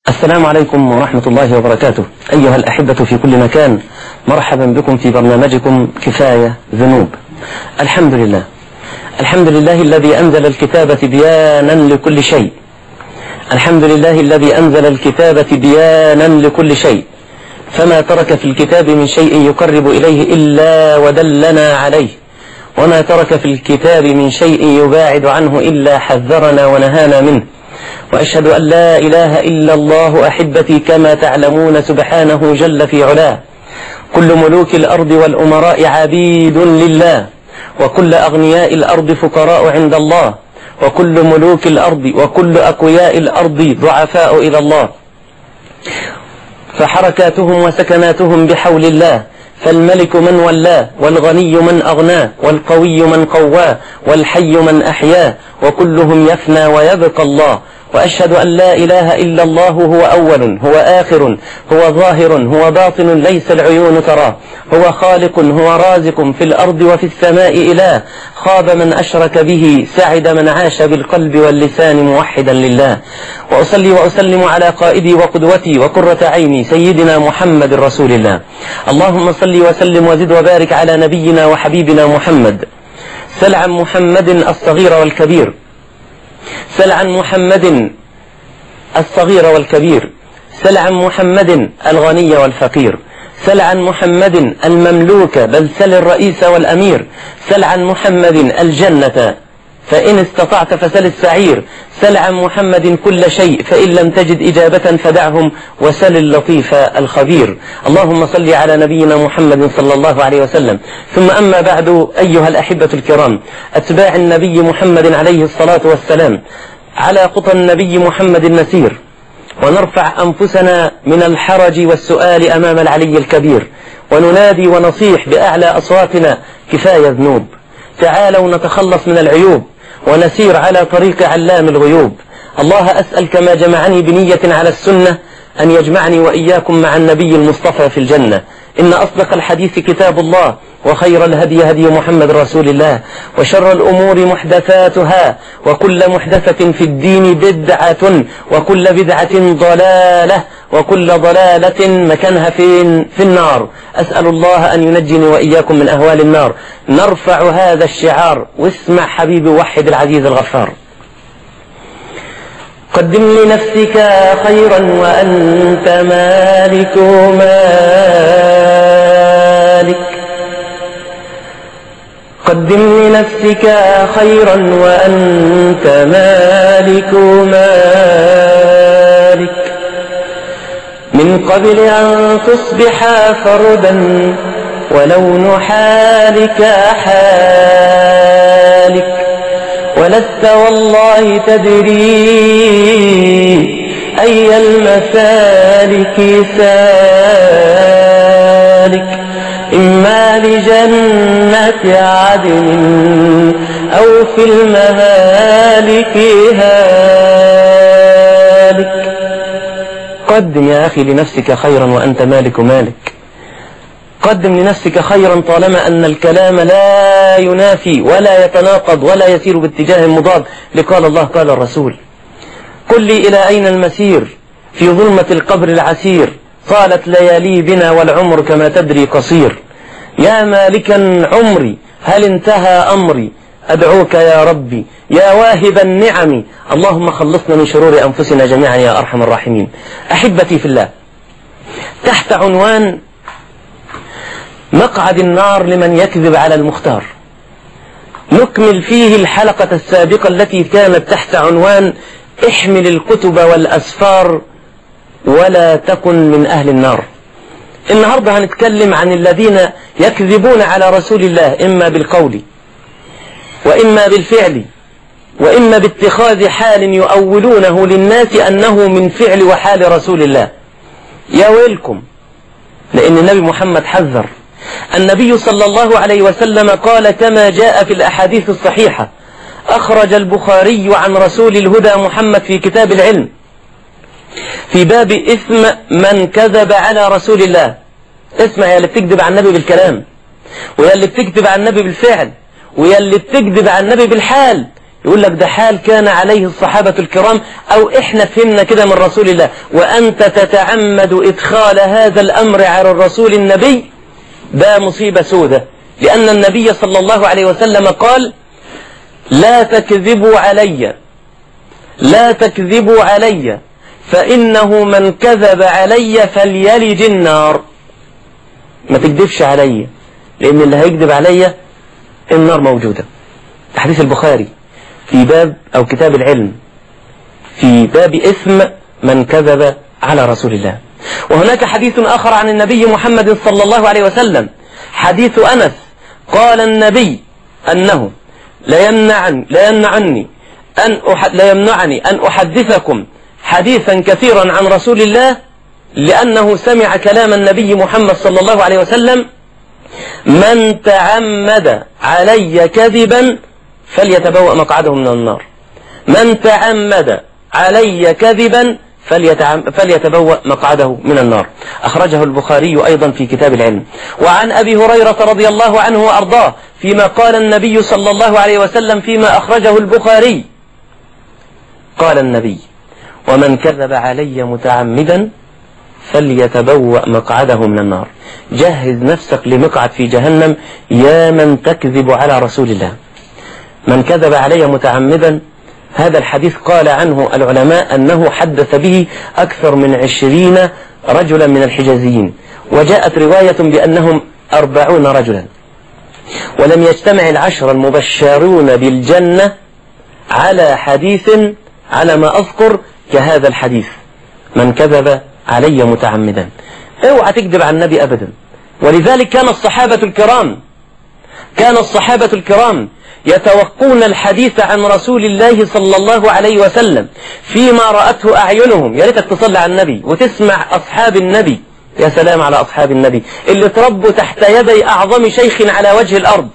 السلام عليكم ورحمة الله وبركاته أيها الأحبة في كل مكان مرحبا بكم في برنامجكم كفاية ذنوب الحمد لله الحمد لله الذي أنزل الكتاب بيانا لكل شيء الحمد لله الذي أنزل الكتاب بيانا لكل شيء فما ترك في الكتاب من شيء يقرب إليه إلا ودلنا عليه وما ترك في الكتاب من شيء يباعد عنه إلا حذرنا ونهانا منه وأشهد أن لا إله إلا الله أحبتي كما تعلمون سبحانه جل في علاه كل ملوك الأرض والأمراء عبيد لله وكل أغنياء الأرض فقراء عند الله وكل ملوك الأرض وكل أقوياء الأرض ضعفاء إلى الله فحركاتهم وسكناتهم بحول الله فالملك من ولاه والغني من أغناه والقوي من قواه والحي من أحياه وكلهم يفنى ويبقى الله وأشهد أن لا إله إلا الله هو أول هو آخر هو ظاهر هو باطن ليس العيون تراه هو خالق هو رازق في الأرض وفي السماء إله خاب من أشرك به سعد من عاش بالقلب واللسان موحدا لله وأصلي وأسلم على قائدي وقدوتي وقرة عيني سيدنا محمد رسول الله اللهم صل وسلم وزد وبارك على نبينا وحبيبنا محمد سل عن محمد الصغير والكبير سل عن محمد الصغير والكبير سل عن محمد الغني والفقير سل عن محمد المملوك بل سل الرئيس والأمير سل عن محمد الجنة فإن استطعت فسل السعير سل عن محمد كل شيء فإن لم تجد إجابة فدعهم وسل اللطيف الخبير اللهم صل على نبينا محمد صلى الله عليه وسلم ثم أما بعد أيها الأحبة الكرام أتباع النبي محمد عليه الصلاة والسلام على قطى النبي محمد النسير ونرفع أنفسنا من الحرج والسؤال أمام العلي الكبير وننادي ونصيح بأعلى أصواتنا كفاية ذنوب تعالوا نتخلص من العيوب ونسير على طريق علام الغيوب الله أسأل كما جمعني بنية على السنة أن يجمعني وإياكم مع النبي المصطفى في الجنة إن أصدق الحديث كتاب الله وخير الهدي هدي محمد رسول الله وشر الأمور محدثاتها وكل محدثة في الدين بدعة وكل بدعة ضلالة وكل ضلالة مكانها فين في النار أسأل الله أن ينجني وإياكم من أهوال النار نرفع هذا الشعار واسمع حبيبي وحد العزيز الغفار قدم لنفسك خيرا وأنت مالك مالك قدم لنفسك خيرا وأنت مالك مالك من قبل أن تصبح فردا ولون حالك حالك ولست والله تدري أي المسالك سالك إما لجنة عدن أو في المهالك هالك قدم يا أخي لنفسك خيرا وأنت مالك مالك قدم لنفسك خيرا طالما أن الكلام لا ينافي ولا يتناقض ولا يسير باتجاه مضاد لقال الله قال الرسول قل لي إلى أين المسير في ظلمة القبر العسير طالت ليالي بنا والعمر كما تدري قصير يا مالكا عمري هل انتهى أمري أدعوك يا ربي يا واهب النعم اللهم خلصنا من شرور أنفسنا جميعا يا أرحم الراحمين أحبتي في الله تحت عنوان مقعد النار لمن يكذب على المختار نكمل فيه الحلقة السابقة التي كانت تحت عنوان احمل الكتب والأسفار ولا تكن من أهل النار النهاردة هنتكلم عن الذين يكذبون على رسول الله إما بالقول وإما بالفعل وإما باتخاذ حال يؤولونه للناس أنه من فعل وحال رسول الله يا ويلكم لأن النبي محمد حذر النبي صلى الله عليه وسلم قال كما جاء في الأحاديث الصحيحة أخرج البخاري عن رسول الهدى محمد في كتاب العلم في باب إثم من كذب على رسول الله اسمع يا اللي بتكذب على النبي بالكلام ويا اللي بتكذب على النبي بالفعل ويا اللي بتكذب على النبي بالحال يقول لك ده حال كان عليه الصحابة الكرام أو إحنا فهمنا كده من رسول الله وأنت تتعمد إدخال هذا الأمر على الرسول النبي ده مصيبة سودة لأن النبي صلى الله عليه وسلم قال لا تكذبوا علي لا تكذبوا علي فإنه من كذب علي فليلج النار ما تكذبش علي لأن اللي هيكذب علي النار موجودة حديث البخاري في باب أو كتاب العلم في باب إثم من كذب على رسول الله وهناك حديث آخر عن النبي محمد صلى الله عليه وسلم حديث أنس قال النبي أنه لا يمنعن لا يمنعني أن أحد لا يمنعني أن أحدثكم حديثا كثيرا عن رسول الله لأنه سمع كلام النبي محمد صلى الله عليه وسلم من تعمد علي كذبا فليتبوأ مقعده من النار من تعمد علي كذبا فليتبوأ مقعده من النار أخرجه البخاري أيضا في كتاب العلم وعن أبي هريرة رضي الله عنه وأرضاه فيما قال النبي صلى الله عليه وسلم فيما أخرجه البخاري قال النبي ومن كذب علي متعمدا فليتبوأ مقعده من النار جهز نفسك لمقعد في جهنم يا من تكذب على رسول الله من كذب علي متعمدا هذا الحديث قال عنه العلماء أنه حدث به أكثر من عشرين رجلا من الحجازيين وجاءت رواية بأنهم أربعون رجلا ولم يجتمع العشر المبشرون بالجنة على حديث على ما أذكر كهذا الحديث من كذب علي متعمدا اوعى تكذب على النبي أبدا ولذلك كان الصحابة الكرام كان الصحابة الكرام يتوقون الحديث عن رسول الله صلى الله عليه وسلم فيما رأته أعينهم يا ريتك تصلي على النبي وتسمع أصحاب النبي يا سلام على أصحاب النبي اللي تربوا تحت يدي أعظم شيخ على وجه الأرض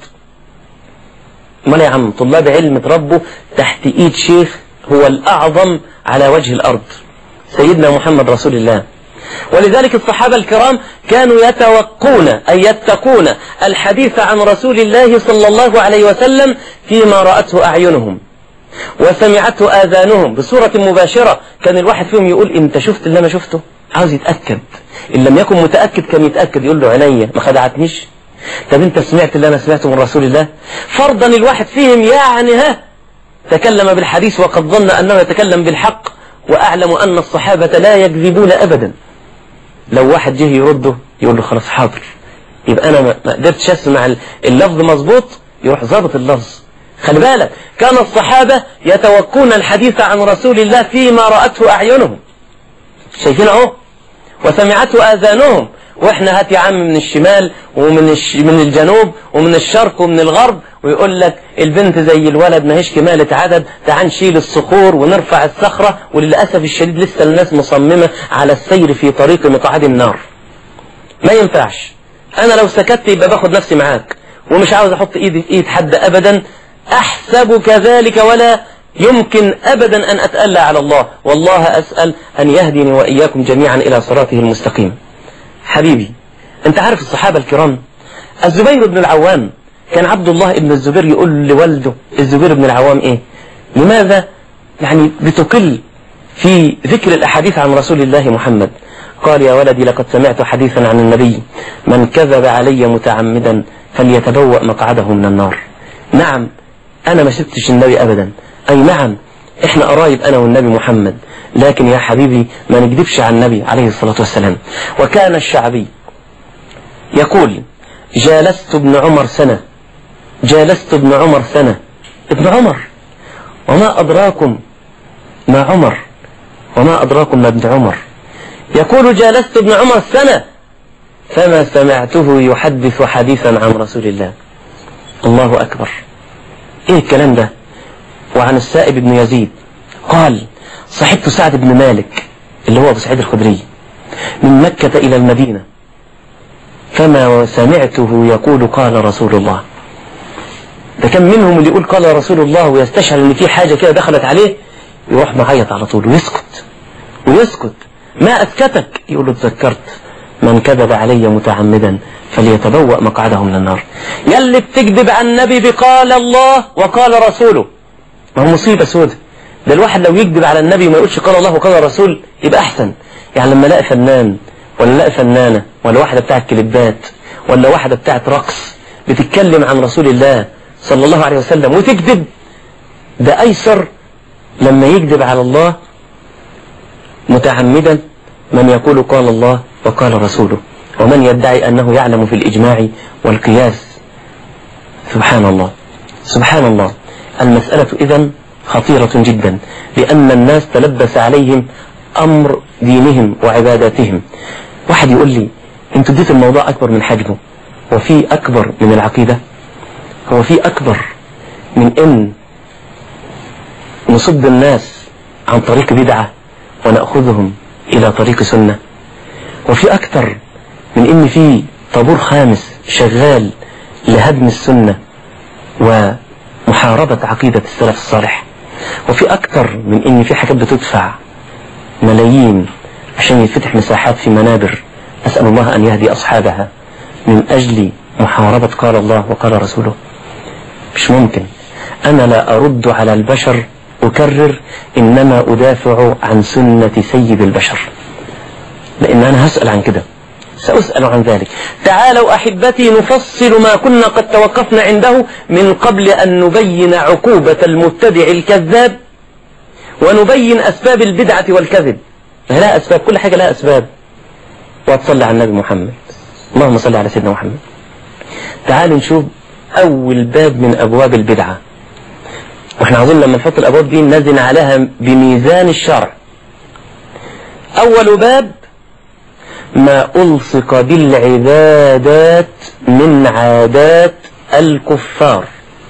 امال يا عم طلاب علم تربوا تحت إيد شيخ هو الأعظم على وجه الأرض سيدنا محمد رسول الله ولذلك الصحابة الكرام كانوا يتوقون أي يتقون الحديث عن رسول الله صلى الله عليه وسلم فيما رأته أعينهم وسمعته آذانهم بصورة مباشرة كان الواحد فيهم يقول انت شفت اللي انا شفته عاوز يتأكد إن لم يكن متأكد كان يتأكد يقول له عينيا ما خدعتنيش طب انت سمعت اللي انا سمعته من رسول الله فرضا الواحد فيهم يعني ها تكلم بالحديث وقد ظن أنه يتكلم بالحق وأعلم أن الصحابة لا يكذبون أبدا لو واحد جه يرده يقول له خلاص حاضر يبقى أنا ما قدرتش أسمع اللفظ مظبوط يروح ظابط اللفظ خلي بالك كان الصحابة يتوكون الحديث عن رسول الله فيما رأته أعينهم شايفين اهو وسمعته آذانهم واحنا هات يا عم من الشمال ومن الش... من الجنوب ومن الشرق ومن الغرب ويقول لك البنت زي الولد ما هيش كمالة عدد تعال نشيل الصخور ونرفع الصخرة وللأسف الشديد لسه الناس مصممة على السير في طريق مقعد النار ما ينفعش انا لو سكت يبقى باخد نفسي معاك ومش عاوز احط ايدي في ايد حد ابدا احسب كذلك ولا يمكن ابدا ان اتألى على الله والله اسأل ان يهديني واياكم جميعا الى صراطه المستقيم حبيبي انت عارف الصحابة الكرام الزبير بن العوام كان عبد الله بن الزبير يقول لوالده الزبير بن العوام ايه لماذا يعني بتقل في ذكر الاحاديث عن رسول الله محمد قال يا ولدي لقد سمعت حديثا عن النبي من كذب علي متعمدا فليتبوأ مقعده من النار نعم انا ما سبتش النبي ابدا اي نعم احنا قرايب انا والنبي محمد لكن يا حبيبي ما نكذبش على النبي عليه الصلاة والسلام وكان الشعبي يقول جالست ابن عمر سنة جالست ابن عمر سنة ابن عمر وما أدراكم ما عمر وما أدراكم ما ابن عمر يقول جالست ابن عمر سنة فما سمعته يحدث حديثا عن رسول الله الله أكبر ايه الكلام ده وعن السائب بن يزيد قال صحبت سعد بن مالك اللي هو ابو سعيد الخدري من مكة إلى المدينة فما سمعته يقول قال رسول الله ده كان منهم اللي يقول قال رسول الله ويستشعر ان في حاجة كده دخلت عليه يروح معيط على طول ويسكت ويسكت ما أسكتك يقول له تذكرت من كذب علي متعمدا فليتبوأ مقعده من النار يلي بتكذب عن النبي بقال الله وقال رسوله ما هو مصيبة سودة ده الواحد لو يكذب على النبي وما يقولش قال الله وقال الرسول يبقى أحسن يعني لما الاقي فنان ولا الاقي فنانة ولا واحدة بتاعت كليبات ولا واحدة بتاعت رقص بتتكلم عن رسول الله صلى الله عليه وسلم وتكذب ده أيسر لما يكذب على الله متعمدا من يقول قال الله وقال رسوله ومن يدعي أنه يعلم في الإجماع والقياس سبحان الله سبحان الله المسألة إذن خطيرة جدا لأن الناس تلبس عليهم أمر دينهم وعباداتهم واحد يقول لي انت اديت الموضوع أكبر من حجمه وفي أكبر من العقيدة هو في أكبر من أن نصد الناس عن طريق بدعة ونأخذهم إلى طريق سنة وفي أكثر من أن في طابور خامس شغال لهدم السنة ومحاربة عقيدة السلف الصالح وفي أكثر من أن في حاجات بتدفع ملايين عشان يفتح مساحات في منابر أسأل الله أن يهدي أصحابها من أجل محاربة قال الله وقال رسوله مش ممكن أنا لا أرد على البشر أكرر إنما أدافع عن سنة سيد البشر لأن أنا هسأل عن كده سأسأل عن ذلك تعالوا أحبتي نفصل ما كنا قد توقفنا عنده من قبل أن نبين عقوبة المبتدع الكذاب ونبين أسباب البدعة والكذب لا أسباب كل حاجة لها أسباب وتصلي على النبي محمد اللهم صل على سيدنا محمد تعالوا نشوف أول باب من أبواب البدعة واحنا عاوزين لما نحط الأبواب دي نزن عليها بميزان الشرع أول باب ما ألصق بالعبادات من عادات الكفار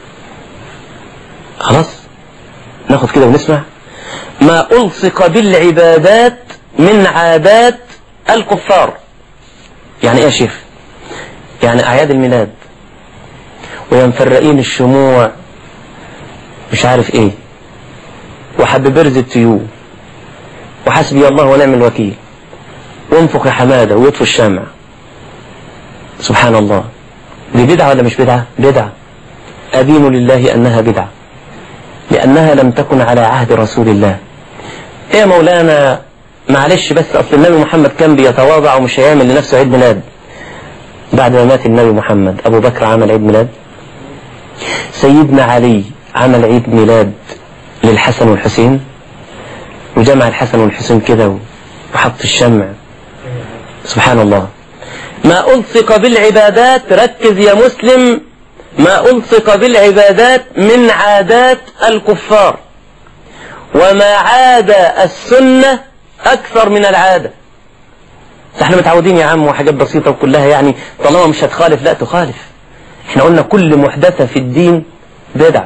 خلاص ناخد كده ونسمع ما ألصق بالعبادات من عادات الكفار يعني ايه يا شيخ يعني أعياد الميلاد وينفرقين الشموع مش عارف ايه وحب برز التيو وحسبي الله ونعم الوكيل وانفخ يا حمادة ويطفوا الشمع سبحان الله دي بدعة ولا مش بدعة بدعة أدين لله أنها بدعة لأنها لم تكن على عهد رسول الله إيه يا مولانا معلش بس أصل النبي محمد كان بيتواضع ومش هيعمل لنفسه عيد ميلاد بعد ما مات النبي محمد أبو بكر عمل عيد ميلاد سيدنا علي عمل عيد ميلاد للحسن والحسين وجمع الحسن والحسين كده وحط الشمع سبحان الله ما ألصق بالعبادات ركز يا مسلم ما ألصق بالعبادات من عادات الكفار وما عاد السنة أكثر من العادة احنا متعودين يا عم وحاجات بسيطة وكلها يعني طالما مش هتخالف لا تخالف احنا قلنا كل محدثة في الدين بدعة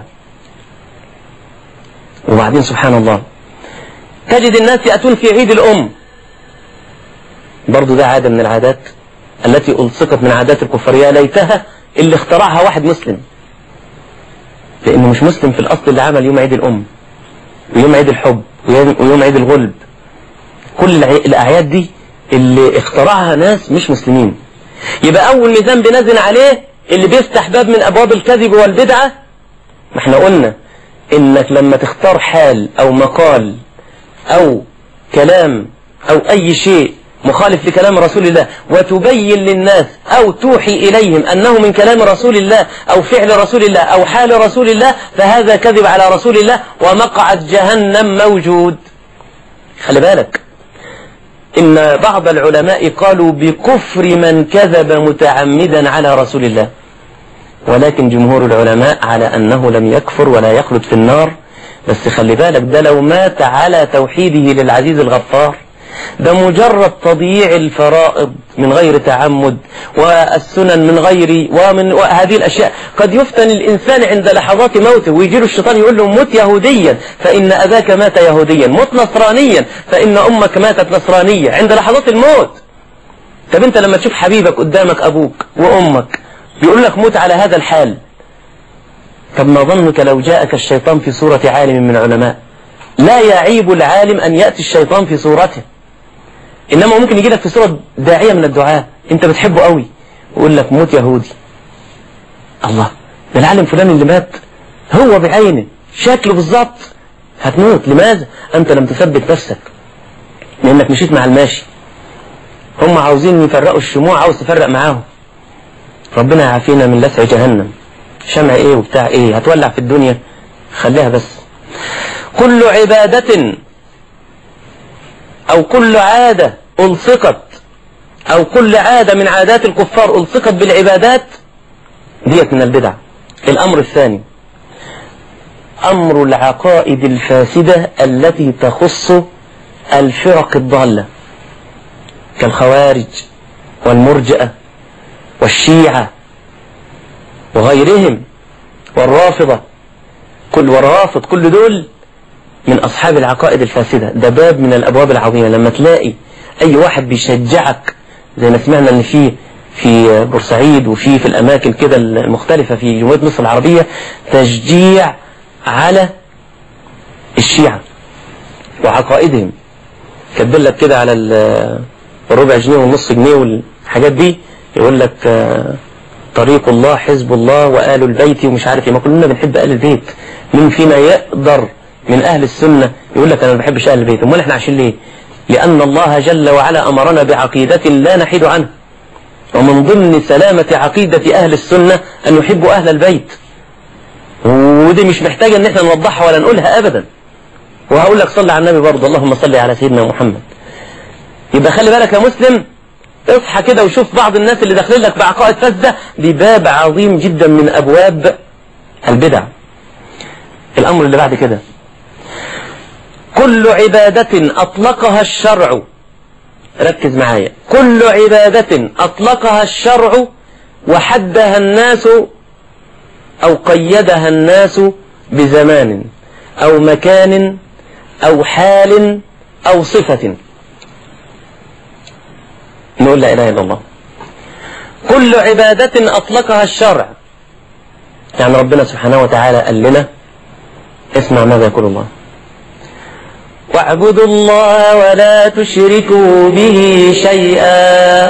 وبعدين سبحان الله تجد الناس يأتون في عيد الأم برضو ده عادة من العادات التي ألصقت من عادات الكفار يا ليتها اللي اخترعها واحد مسلم لأنه مش مسلم في الأصل اللي عمل يوم عيد الأم ويوم عيد الحب ويوم عيد الغلب كل الأعياد دي اللي اخترعها ناس مش مسلمين يبقى أول ميزان بنزن عليه اللي بيفتح باب من أبواب الكذب والبدعة ما احنا قلنا إنك لما تختار حال أو مقال أو كلام أو أي شيء مخالف لكلام رسول الله وتبين للناس أو توحي إليهم أنه من كلام رسول الله أو فعل رسول الله أو حال رسول الله فهذا كذب على رسول الله ومقعد جهنم موجود خلي بالك إن بعض العلماء قالوا بكفر من كذب متعمدا على رسول الله ولكن جمهور العلماء على أنه لم يكفر ولا يخلد في النار بس خلي بالك ده لو مات على توحيده للعزيز الغفار ده مجرد تضييع الفرائض من غير تعمد والسنن من غير ومن هذه الأشياء قد يفتن الإنسان عند لحظات موته ويجي له الشيطان يقول له مت يهوديا فإن أباك مات يهوديا مت نصرانيا فإن أمك ماتت نصرانية عند لحظات الموت طب أنت لما تشوف حبيبك قدامك أبوك وأمك بيقول لك موت على هذا الحال طب ما ظنك لو جاءك الشيطان في صورة عالم من علماء لا يعيب العالم أن يأتي الشيطان في صورته إنما ممكن يجي لك في صورة داعية من الدعاء أنت بتحبه قوي ويقول لك موت يهودي الله ده العالم فلان اللي مات هو بعينه شكله بالظبط هتموت لماذا أنت لم تثبت نفسك لأنك مشيت مع الماشي هم عاوزين يفرقوا الشموع عاوز تفرق معاهم ربنا يعافينا من لسع جهنم شمع ايه وبتاع ايه هتولع في الدنيا خليها بس كل عبادة او كل عادة الصقت او كل عادة من عادات الكفار الصقت بالعبادات ديت من البدع الامر الثاني امر العقائد الفاسدة التي تخص الفرق الضالة كالخوارج والمرجئة والشيعة وغيرهم والرافضة كل والرافض كل دول من أصحاب العقائد الفاسدة ده باب من الأبواب العظيمة لما تلاقي أي واحد بيشجعك زي ما سمعنا أن في في بورسعيد وفي في الأماكن كده المختلفة في جمهورية مصر العربية تشجيع على الشيعة وعقائدهم كاتبين لك كده على الربع جنيه والنص جنيه والحاجات دي يقول لك طريق الله حزب الله وآل البيت ومش عارف ايه ما كلنا بنحب آل البيت مين فينا يقدر من أهل السنة يقول لك أنا ما بحبش أهل البيت امال احنا عايشين ليه لأن الله جل وعلا أمرنا بعقيدة لا نحيد عنها ومن ضمن سلامة عقيدة أهل السنة أن يحبوا أهل البيت ودي مش محتاجة أن احنا نوضحها ولا نقولها أبدا وهقول لك صلي على النبي برضه اللهم صل على سيدنا محمد يبقى خلي بالك يا مسلم اصحى كده وشوف بعض الناس اللي داخلين لك بعقائد فاسدة دي باب عظيم جدا من أبواب البدع الأمر اللي بعد كده كل عبادة أطلقها الشرع ركز معايا كل عبادة أطلقها الشرع وحدها الناس أو قيدها الناس بزمان أو مكان أو حال أو صفة نقول لا إله إلا الله كل عبادة أطلقها الشرع يعني ربنا سبحانه وتعالى قال لنا اسمع ماذا يقول الله واعبدوا الله ولا تشركوا به شيئا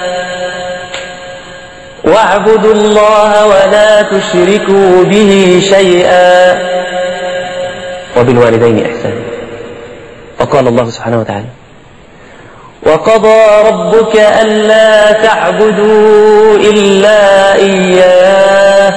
واعبدوا الله ولا تشركوا به شيئا وبالوالدين إحسانا وقال الله سبحانه وتعالى وقضى ربك ألا تعبدوا إلا إياه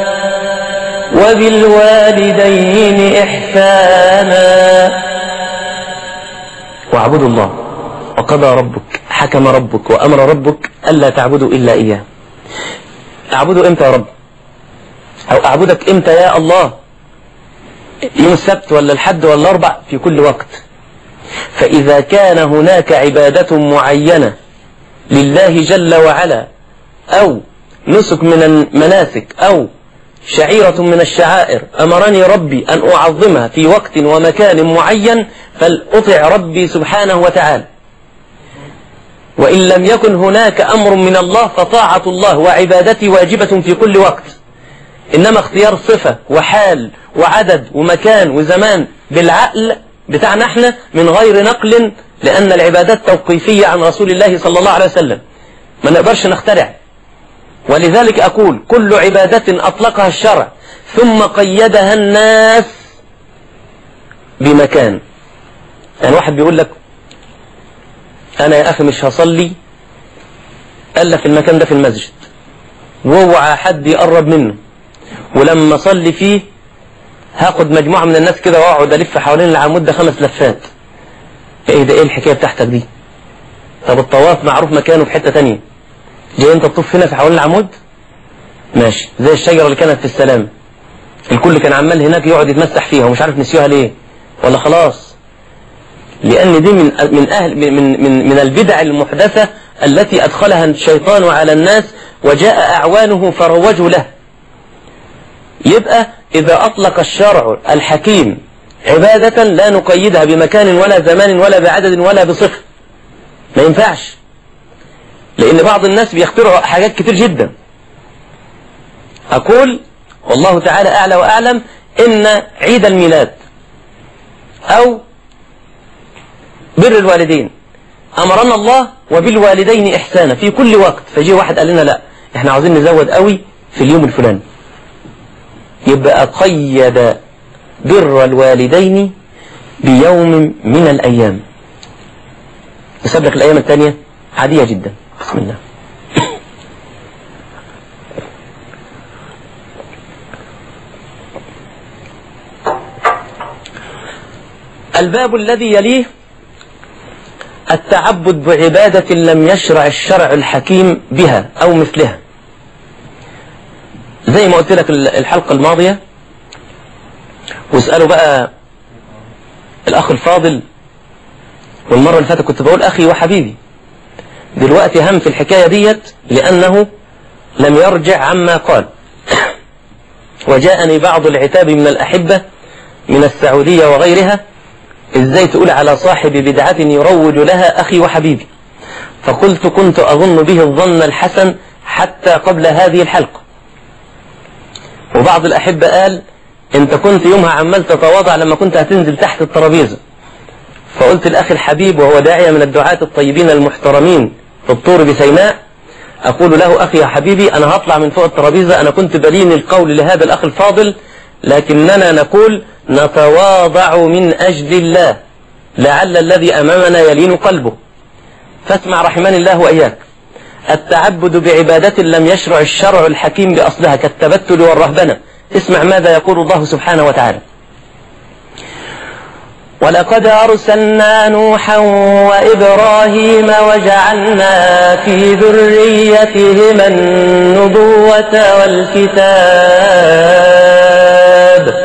وبالوالدين إحسانا واعبدوا الله وقضى ربك حكم ربك وأمر ربك ألا تعبدوا إلا إياه أعبدوا إمتى يا رب أو أعبدك إمتى يا الله يوم السبت ولا الحد ولا الأربع في كل وقت فإذا كان هناك عبادة معينة لله جل وعلا أو نسك من المناسك أو شعيرة من الشعائر أمرني ربي أن أعظمها في وقت ومكان معين فلأطع ربي سبحانه وتعالى وإن لم يكن هناك أمر من الله فطاعة الله وعبادتي واجبة في كل وقت إنما اختيار صفة وحال وعدد ومكان وزمان بالعقل بتاعنا احنا من غير نقل لأن العبادات توقيفية عن رسول الله صلى الله عليه وسلم ما نقدرش نخترع ولذلك أقول كل عبادة أطلقها الشرع ثم قيدها الناس بمكان يعني واحد بيقول لك أنا يا أخي مش هصلي ألا في المكان ده في المسجد واوعى حد يقرب منه ولما أصلي فيه هاخد مجموعة من الناس كده واقعد ألف حوالين العمود ده خمس لفات ايه ده ايه الحكاية بتاعتك دي طب الطواف معروف مكانه في حتة تانية جاي انت تطوف هنا في حوالين العمود ماشي زي الشجرة اللي كانت في السلام الكل كان عمال هناك يقعد يتمسح فيها ومش عارف نسيوها ليه ولا خلاص لأن دي من من أهل من من من البدع المحدثة التي أدخلها الشيطان على الناس وجاء أعوانه فروجوا له يبقى إذا أطلق الشرع الحكيم عبادة لا نقيدها بمكان ولا زمان ولا بعدد ولا بصفة ما ينفعش لأن بعض الناس بيخترعوا حاجات كتير جدا أقول والله تعالى أعلى وأعلم إن عيد الميلاد أو بر الوالدين أمرنا الله وبالوالدين إحسانا في كل وقت فجي واحد قال لنا لا احنا عاوزين نزود قوي في اليوم الفلاني يبقى قيد بر الوالدين بيوم من الأيام نسب لك الأيام الثانية عادية جدا بسم الله الباب الذي يليه التعبد بعبادة لم يشرع الشرع الحكيم بها أو مثلها زي ما قلت لك الحلقة الماضية واسألوا بقى الأخ الفاضل والمرة اللي فاتت كنت بقول أخي وحبيبي دلوقتي هم في الحكاية ديت لأنه لم يرجع عما قال وجاءني بعض العتاب من الأحبة من السعودية وغيرها ازاي تقول على صاحب بدعة يروج لها أخي وحبيبي فقلت كنت أظن به الظن الحسن حتى قبل هذه الحلقة وبعض الأحبة قال انت كنت يومها عمال تتواضع لما كنت هتنزل تحت الترابيزة فقلت الأخ الحبيب وهو داعية من الدعاة الطيبين المحترمين في الطور بسيناء أقول له أخي يا حبيبي أنا هطلع من فوق الترابيزة أنا كنت بلين القول لهذا الأخ الفاضل لكننا نقول نتواضع من أجل الله لعل الذي أمامنا يلين قلبه فاسمع رحمن الله وإياك التعبد بعبادة لم يشرع الشرع الحكيم بأصلها كالتبتل والرهبنة اسمع ماذا يقول الله سبحانه وتعالى ولقد أرسلنا نوحا وإبراهيم وجعلنا في ذريتهما النبوة والكتاب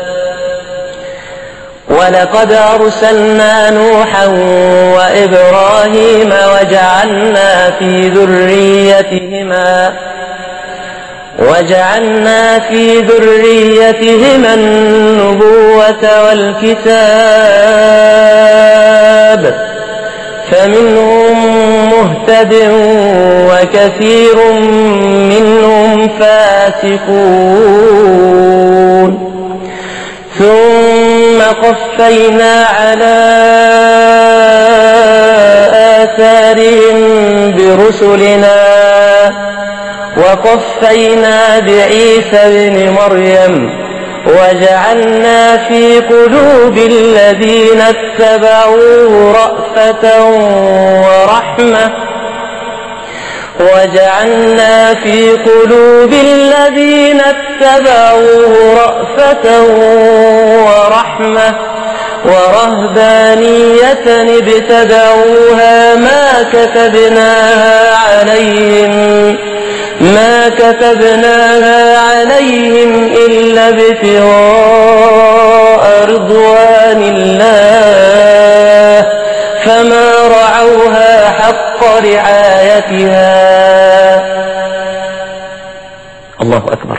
ولقد أرسلنا نوحا وإبراهيم وجعلنا في ذريتهما وجعلنا في ذريتهما النبوة والكتاب فمنهم مهتد وكثير منهم فاسقون ثم قفينا على آثارهم برسلنا وقفينا بعيسى بن مريم وجعلنا في قلوب الذين اتبعوه رأفة ورحمة وجعلنا في قلوب الذين اتبعوه رأفة ورحمة ورهبانية ابتدعوها ما كتبناها عليهم ما كتبناها عليهم إلا ابتغاء رضوان الله فما رعوها حق رعايتها الله أكبر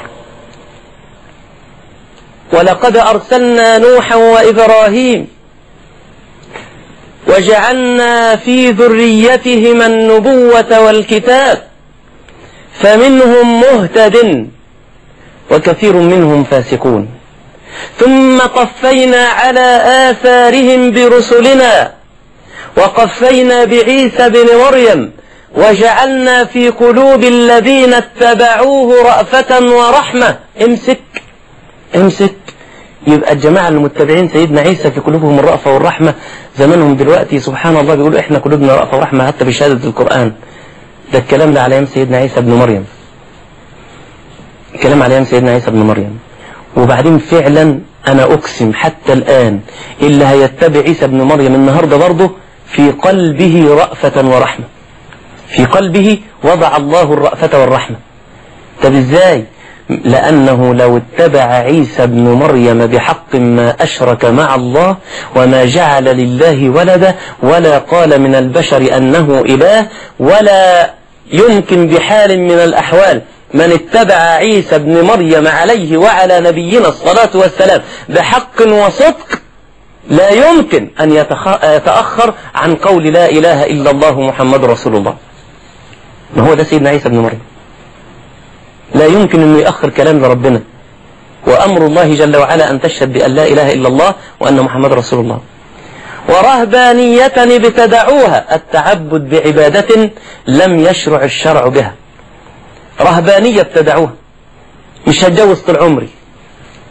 ولقد أرسلنا نوحا وإبراهيم وجعلنا في ذريتهما النبوة والكتاب فمنهم مهتد وكثير منهم فاسقون ثم قفينا على آثارهم برسلنا وقفينا بعيسى بن مريم وجعلنا في قلوب الذين اتبعوه رأفة ورحمة امسك امسك يبقى الجماعة المتبعين سيدنا عيسى في قلوبهم الرأفة والرحمة زمانهم دلوقتي سبحان الله بيقولوا احنا قلوبنا رأفة ورحمة حتى بشهادة القرآن ده الكلام ده على ايام سيدنا عيسى بن مريم الكلام على ايام سيدنا عيسى بن مريم وبعدين فعلا انا اقسم حتى الان اللي هيتبع عيسى بن مريم النهارده برضه في قلبه رأفة ورحمة في قلبه وضع الله الرأفة والرحمة طب ازاي لأنه لو اتبع عيسى بن مريم بحق ما أشرك مع الله وما جعل لله ولدا ولا قال من البشر أنه إله ولا يمكن بحال من الأحوال من اتبع عيسى بن مريم عليه وعلى نبينا الصلاة والسلام بحق وصدق لا يمكن أن يتأخر عن قول لا إله إلا الله محمد رسول الله ما هو ده سيدنا عيسى بن مريم لا يمكن أن يأخر كلام لربنا وأمر الله جل وعلا أن تشهد بأن لا إله إلا الله وأن محمد رسول الله ورهبانية ابتدعوها التعبد بعبادة لم يشرع الشرع بها رهبانية ابتدعوها مش هتجوز طول عمري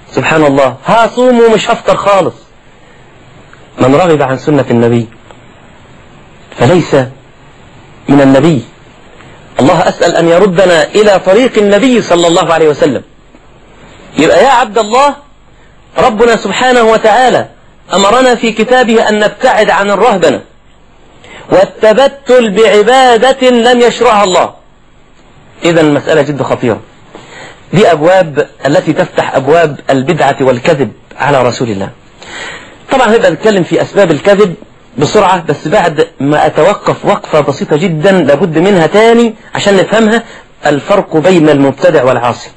سبحان الله هصوم ومش هفطر خالص من رغب عن سنة النبي فليس من النبي الله أسأل أن يردنا إلى طريق النبي صلى الله عليه وسلم يبقى يا عبد الله ربنا سبحانه وتعالى أمرنا في كتابه أن نبتعد عن الرهبنة والتبتل بعبادة لم يشرعها الله إذا المسألة جد خطيرة دي أبواب التي تفتح أبواب البدعة والكذب على رسول الله طبعا هيبقى نتكلم في أسباب الكذب بسرعة بس بعد ما أتوقف وقفة بسيطة جدا لابد منها تاني عشان نفهمها الفرق بين المبتدع والعاصي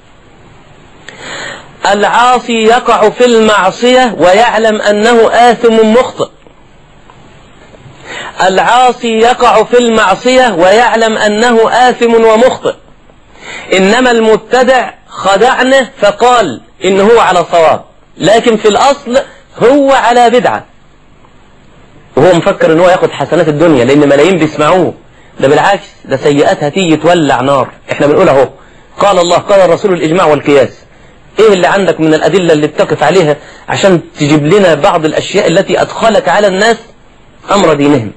العاصي يقع في المعصية ويعلم أنه آثم مخطئ العاصي يقع في المعصية ويعلم أنه آثم ومخطئ إنما المبتدع خدعنه فقال إن هو على صواب لكن في الأصل هو على بدعة وهو مفكر إن هو ياخد حسنات الدنيا لأن ملايين بيسمعوه ده بالعكس ده سيئات هتيجي تولع نار احنا بنقول اهو قال الله قال الرسول الإجماع والقياس ايه اللي عندك من الأدلة اللي بتقف عليها عشان تجيب لنا بعض الأشياء التي أدخلت على الناس أمر دينهم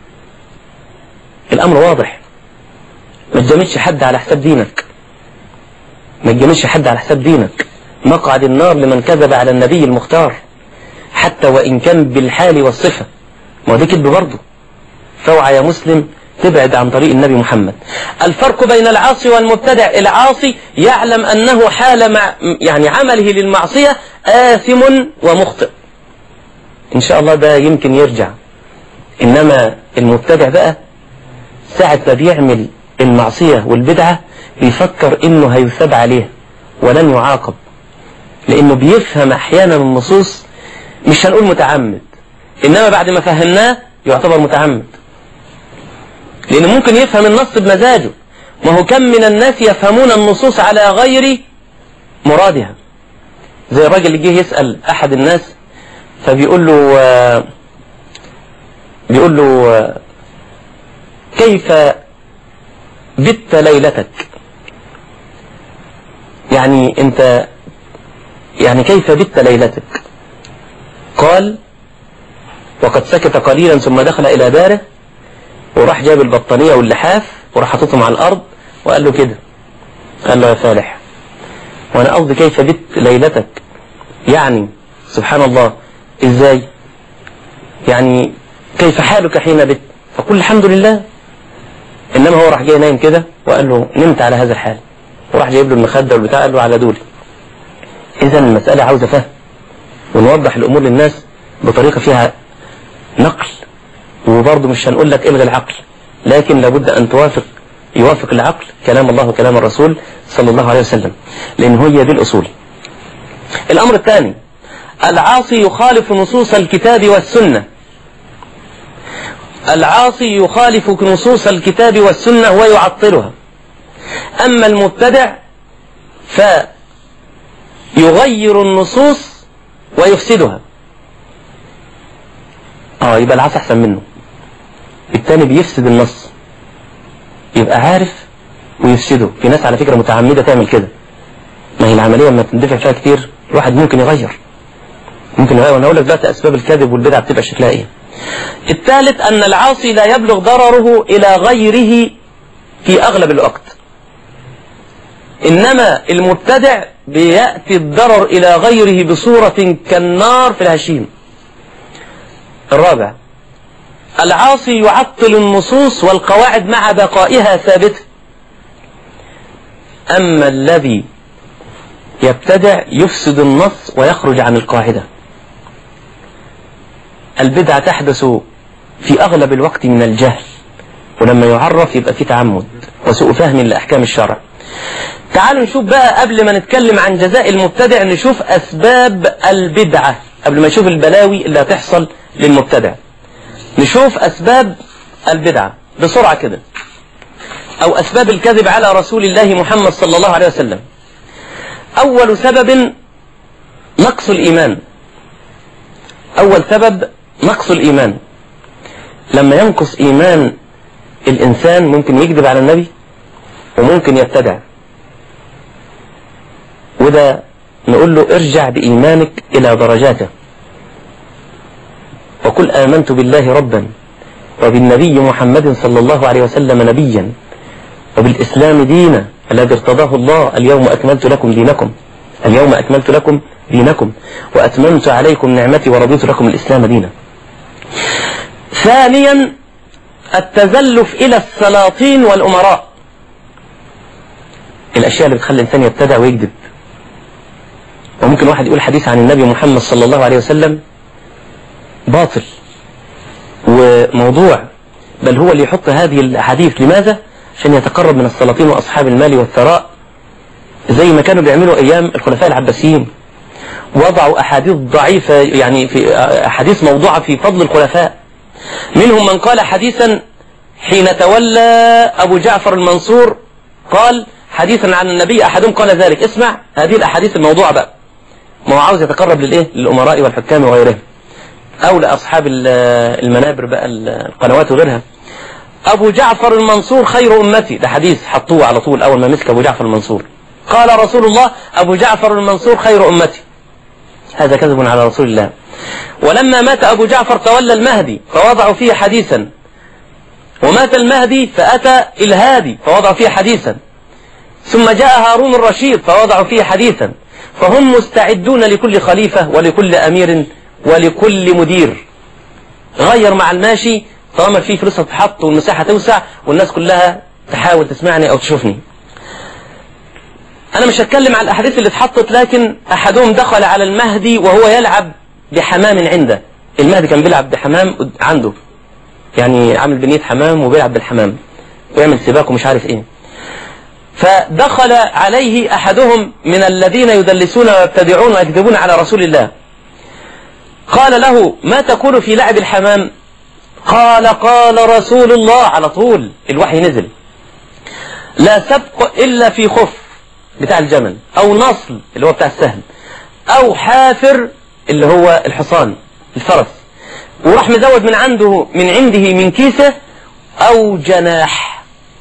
الأمر واضح ما تجاملش حد على حساب دينك ما تجاملش حد على حساب دينك مقعد النار لمن كذب على النبي المختار حتى وإن كان بالحال والصفة ما هو دي كذب برضه فاوعى يا مسلم تبعد عن طريق النبي محمد الفرق بين العاصي والمبتدع العاصي يعلم أنه حال مع يعني عمله للمعصية آثم ومخطئ إن شاء الله ده يمكن يرجع إنما المبتدع بقى ساعة ما بيعمل المعصية والبدعة بيفكر إنه هيثاب عليها ولن يعاقب لأنه بيفهم أحيانا النصوص مش هنقول متعمد إنما بعد ما فهمناه يعتبر متعمد لأنه ممكن يفهم النص بمزاجه ما هو كم من الناس يفهمون النصوص على غير مرادها زي الراجل اللي جه يسأل أحد الناس فبيقول له آه بيقول له آه كيف بت ليلتك يعني انت يعني كيف بت ليلتك قال وقد سكت قليلا ثم دخل الى داره وراح جاب البطانية واللحاف وراح حاططهم على الارض وقال له كده قال له يا فالح وانا قصدي كيف بت ليلتك يعني سبحان الله ازاي يعني كيف حالك حين بت فقل الحمد لله انما هو راح جاي نايم كده وقال له نمت على هذا الحال وراح جايب له المخده والبتاع قال له على دول اذا المساله عاوزه فهم ونوضح الامور للناس بطريقه فيها نقل وبرضه مش هنقول لك الغي العقل لكن لابد ان توافق يوافق العقل كلام الله وكلام الرسول صلى الله عليه وسلم لان هي دي الاصول الامر الثاني العاصي يخالف نصوص الكتاب والسنه العاصي يخالف نصوص الكتاب والسنة ويعطلها أما المبتدع فيغير النصوص ويفسدها اه يبقى العاصي أحسن منه التاني بيفسد النص يبقى عارف ويفسده في ناس على فكرة متعمدة تعمل كده ما هي العملية لما تندفع فيها كتير الواحد ممكن يغير ممكن يغير وانا اقول لك دلوقتي اسباب الكذب والبدع بتبقى شكلها ايه الثالث أن العاصي لا يبلغ ضرره إلى غيره في أغلب الوقت إنما المبتدع بيأتي الضرر إلى غيره بصورة كالنار في الهشيم الرابع العاصي يعطل النصوص والقواعد مع بقائها ثابتة أما الذي يبتدع يفسد النص ويخرج عن القاعدة البدعة تحدث في أغلب الوقت من الجهل ولما يعرف يبقى في تعمد وسوء فهم لأحكام الشرع تعالوا نشوف بقى قبل ما نتكلم عن جزاء المبتدع نشوف أسباب البدعة قبل ما نشوف البلاوي اللي هتحصل للمبتدع نشوف أسباب البدعة بسرعة كده أو أسباب الكذب على رسول الله محمد صلى الله عليه وسلم أول سبب نقص الإيمان أول سبب نقص الإيمان لما ينقص إيمان الإنسان ممكن يكذب على النبي وممكن يبتدع وده نقول له ارجع بإيمانك إلى درجاته وقل آمنت بالله ربا وبالنبي محمد صلى الله عليه وسلم نبيا وبالإسلام دينا الذي ارتضاه الله اليوم أكملت لكم دينكم اليوم أكملت لكم دينكم وأتممت عليكم نعمتي ورضيت لكم الإسلام دينا ثانيا التزلف إلى السلاطين والأمراء الأشياء اللي بتخلي الإنسان يبتدع ويكذب وممكن واحد يقول حديث عن النبي محمد صلى الله عليه وسلم باطل وموضوع بل هو اللي يحط هذه الأحاديث لماذا؟ عشان يتقرب من السلاطين وأصحاب المال والثراء زي ما كانوا بيعملوا أيام الخلفاء العباسيين وضعوا أحاديث ضعيفة يعني في أحاديث موضوعة في فضل الخلفاء منهم من قال حديثا حين تولى أبو جعفر المنصور قال حديثا عن النبي أحدهم قال ذلك اسمع هذه الأحاديث الموضوعة بقى ما هو عاوز يتقرب للإيه للأمراء والحكام وغيرهم أو لأصحاب المنابر بقى القنوات وغيرها أبو جعفر المنصور خير أمتي ده حديث حطوه على طول أول ما مسك أبو جعفر المنصور قال رسول الله أبو جعفر المنصور خير أمتي هذا كذب على رسول الله ولما مات أبو جعفر تولى المهدي فوضعوا فيه حديثا ومات المهدي فأتى الهادي فوضعوا فيه حديثا ثم جاء هارون الرشيد فوضعوا فيه حديثا فهم مستعدون لكل خليفة ولكل أمير ولكل مدير غير مع الماشي طالما في فلوس هتتحط والمساحة توسع والناس كلها تحاول تسمعني أو تشوفني أنا مش هتكلم على الأحاديث اللي اتحطت لكن أحدهم دخل على المهدي وهو يلعب بحمام عنده المهدي كان بيلعب بحمام عنده يعني عامل بنية حمام وبيلعب بالحمام ويعمل سباق ومش عارف ايه فدخل عليه أحدهم من الذين يدلسون ويبتدعون ويكذبون على رسول الله قال له ما تقول في لعب الحمام قال قال رسول الله على طول الوحي نزل لا سبق إلا في خف بتاع الجمل أو نصل اللي هو بتاع السهم أو حافر اللي هو الحصان الفرس وراح مزود من عنده من عنده من كيسه أو جناح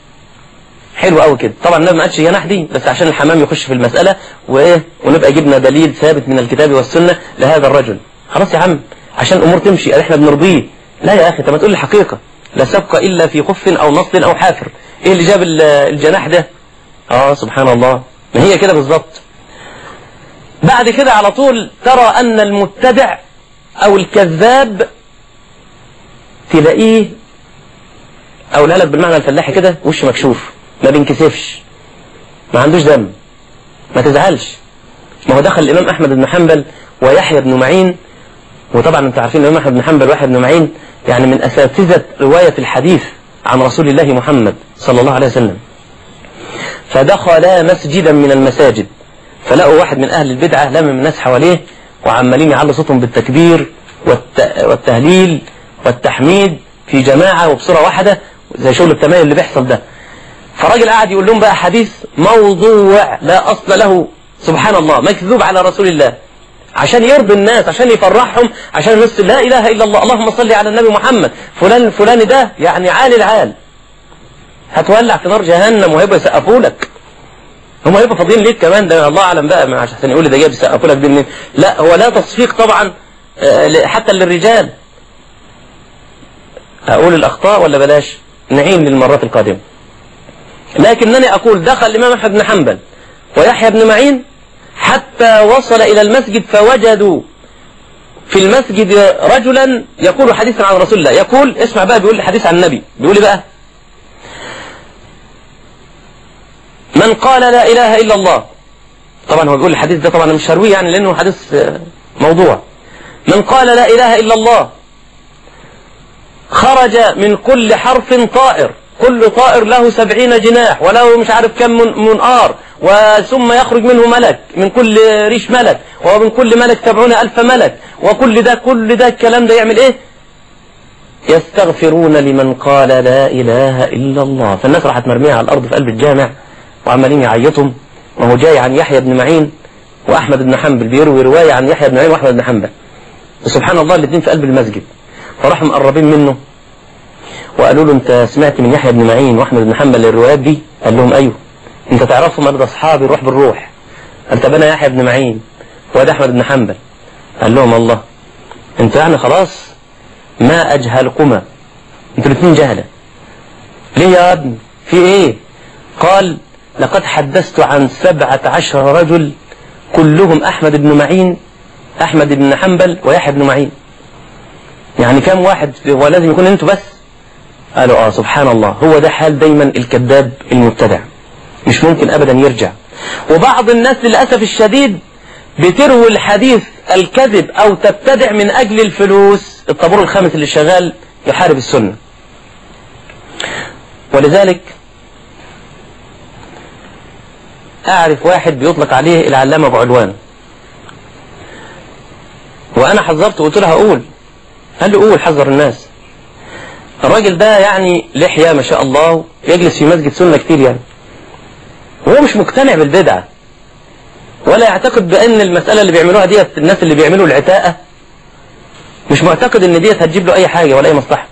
حلو قوي كده طبعا النبي ما قالش جناح دي بس عشان الحمام يخش في المسألة وإيه ونبقى جبنا دليل ثابت من الكتاب والسنة لهذا الرجل خلاص يا عم عشان الأمور تمشي احنا بنرضيه لا يا أخي طب ما تقول لي حقيقة لا سبق إلا في خف أو نصل أو حافر إيه اللي جاب الجناح ده آه سبحان الله ما هي كده بالظبط بعد كده على طول ترى أن المتبع أو الكذاب تلاقيه أو لك بالمعنى الفلاحي كده وش مكشوف ما بينكسفش ما عندوش دم ما تزعلش ما هو دخل الإمام أحمد بن حنبل ويحيى بن معين وطبعا انتم عارفين الإمام أحمد بن حنبل ويحيى بن معين يعني من أساتذة رواية الحديث عن رسول الله محمد صلى الله عليه وسلم فدخلا مسجدا من المساجد فلقوا واحد من أهل البدعة لم من الناس حواليه وعمالين يعلوا صوتهم بالتكبير والت... والتهليل والتحميد في جماعة وبصورة واحدة زي شغل التمايل اللي بيحصل ده فالراجل قاعد يقول لهم بقى حديث موضوع لا أصل له سبحان الله مكذوب على رسول الله عشان يرضي الناس عشان يفرحهم عشان الناس لا إله إلا الله اللهم صل على النبي محمد فلان فلان ده يعني عالي العال هتولع في نار جهنم وهيبقى يسقفوا لك هم هيبقوا فاضيين ليك كمان ده الله اعلم بقى عشان يقول لي ده جاي بيسقفوا لك دي منين لا هو لا تصفيق طبعا حتى للرجال اقول الاخطاء ولا بلاش نعيم للمرات القادمه لكنني اقول دخل الامام احمد بن حنبل ويحيى بن معين حتى وصل الى المسجد فوجدوا في المسجد رجلا يقول حديثا عن رسول الله يقول اسمع بقى بيقول حديث عن النبي بيقول بقى من قال لا إله إلا الله طبعا هو بيقول الحديث ده طبعا مش هرويه يعني لأنه حديث موضوع من قال لا إله إلا الله خرج من كل حرف طائر كل طائر له سبعين جناح وله مش عارف كم من منقار وثم يخرج منه ملك من كل ريش ملك ومن كل ملك سبعون ألف ملك وكل ده كل ده الكلام ده يعمل ايه يستغفرون لمن قال لا إله إلا الله فالناس راحت مرمية على الأرض في قلب الجامع وعمالين يعيطوا وهو جاي عن يحيى بن معين وأحمد بن حنبل بيروي رواية عن يحيى بن معين وأحمد بن حنبل وسبحان الله الاثنين في قلب المسجد فراحوا مقربين منه وقالوا له انت سمعت من يحيى بن معين واحمد بن حنبل الروايات دي قال لهم ايوه انت تعرفهم انا ده اصحابي روح بالروح قال طب انا يحيى بن معين وده احمد بن حنبل قال لهم الله انتوا يعني خلاص ما اجهلكما انتوا الاثنين جهله ليه يا ابني في ايه قال لقد حدثت عن سبعة عشر رجل كلهم احمد بن معين احمد بن حنبل ويحيى بن معين يعني كم واحد هو لازم يكون انتوا بس قالوا اه سبحان الله هو ده حال دايما الكذاب المبتدع مش ممكن ابدا يرجع وبعض الناس للاسف الشديد بتروي الحديث الكذب او تبتدع من اجل الفلوس الطابور الخامس اللي شغال يحارب السنه ولذلك اعرف واحد بيطلق عليه العلامه ابو علوان وانا حذرته قلت له هقول قال له قول حذر الناس الراجل ده يعني لحية ما شاء الله يجلس في مسجد سنة كتير يعني وهو مش مقتنع بالبدعة ولا يعتقد بأن المسألة اللي بيعملوها ديت الناس اللي بيعملوا العتاقة مش معتقد ان ديت هتجيب له اي حاجة ولا اي مصلحة